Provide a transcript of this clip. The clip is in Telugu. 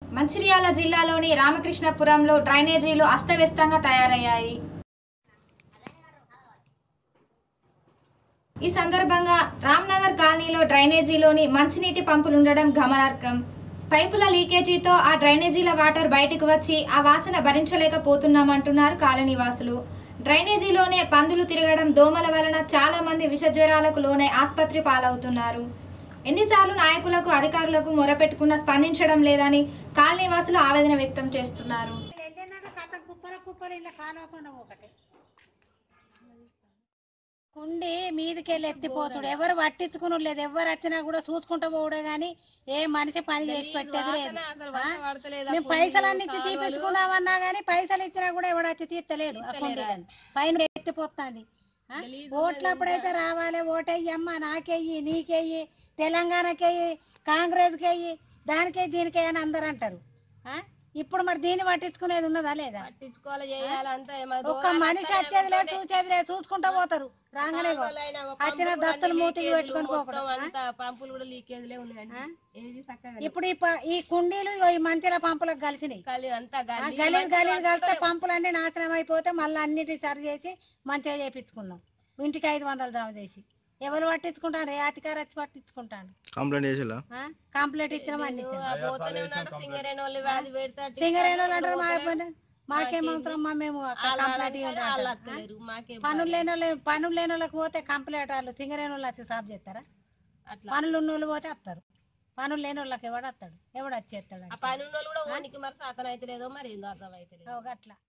మంచిర్యాల జిల్లాలోని రామకృష్ణపురంలో డ్రైనేజీలు అస్తవ్యస్తంగా తయారయ్యాయి ఈ సందర్భంగా రామ్నగర్ కాలనీలో డ్రైనేజీలోని మంచినీటి పంపులు ఉండడం గమనార్హం పైపుల లీకేజీతో ఆ డ్రైనేజీల వాటర్ బయటకు వచ్చి ఆ వాసన భరించలేకపోతున్నామంటున్నారు కాలనీ వాసులు డ్రైనేజీలోనే పందులు తిరగడం దోమల వలన చాలా మంది విషజ్వరాలకు లోనే ఆసుపత్రి పాలవుతున్నారు ఎన్నిసార్లు నాయకులకు అధికారులకు మొరపెట్టుకున్నా స్పందించడం లేదని కాలనీ వాసులు ఆవేదన వ్యక్తం చేస్తున్నారు ఎన్నెన్నో కథ కుప్పర కుప్పర ఇలా కాలువకుండా ఒకటి కుండి మీదికెళ్ళి ఎత్తిపోతుడు ఎవరు పట్టించుకుని లేదు ఎవరు వచ్చినా కూడా చూసుకుంటూ పోవడే గాని ఏ మనిషి పని చేసి పెట్టేది లేదు ఆ? మేము పైసలన్నీ ఇచ్చి తీపించుకుందామన్నా గానీ పైసలు ఇచ్చినా కూడా ఎవడు వచ్చి తీర్చలేడు ఆ కుండీలని పైన ఎత్తిపోతుంది ఓట్లప్పుడైతే రావాలి ఓటయ్యమ్మ నాకెయ్యి నీకెయ్యి తెలంగాణకెయ్యి కాంగ్రెస్కెయ్యి దానికెయ్యి దీనికెయ్యి అని అందరు అంటారు ఆ? ఇప్పుడు మరి దీన్ని పట్టించుకునేది ఉన్నదా లేదా పట్టించుకోవాలి చేయాలంతా ఒక్క మనిషి వచ్చేది లేదు చూసేది లేదు చూసుకుంటా పోతారు రాగానే వచ్చిన దత్తులు మూతికి పెట్టుకొని పోకూడదు ఆ? అంతా పంపులు కూడా లీకేజ్లే ఉన్నాయండి ఏది చక్కగా ఇప్పుడు ఈ ప- ఈ కుండీలు ఇగో ఈ మంతిల పంపులకు కలిసినాయి కలి అంతా ఆ గాలి గలీలు గలీలు కలిస్తే పంపులన్నీ నాశనం అయిపోతే మళ్ళీ అన్నిటి సరి చేసి మంచిగా చేపించుకున్నాం ఇంటికి ఐదు వందలు దామ చేసి ఎవరు పట్టించుకుంటారు ఏ అధికారి వచ్చి పట్టించుకుంటాను కంప్లైంట్ చేసిలా కంప్లీట్ ఇచ్చిన అన్ని పోతూనే ఉన్నాడు సింగరేణి వాళ్ళు వ్యాధి పెడతాడు సింగరేణి అంటారు మా పని మాకేం అవసరం మా మేము అక్కడ కంప్లైంట్ ఇవ్వండి వాళ్ళు అంటారు. వస్తలేరు మాకేం పనులు లేని వాళ్ళు పనులు లేని వాళ్ళకి పోతే కంప్లైంట్ వాళ్ళు సింగరేణి వాళ్ళు వచ్చి సాఫ్ చేస్తారా అట్లా పనులు ఉన్న వాళ్ళు పోతే వస్తారు పనులు లేని వాళ్ళకి ఎవడు వస్తాడు ఎవడు వచ్చేస్తాడు ఆ పని ఉన్న వాళ్ళు కూడా ఓనికి మరి సాతన అయితే లేదో మరి ఏందో అర్థం అయితే లేదు అట్లా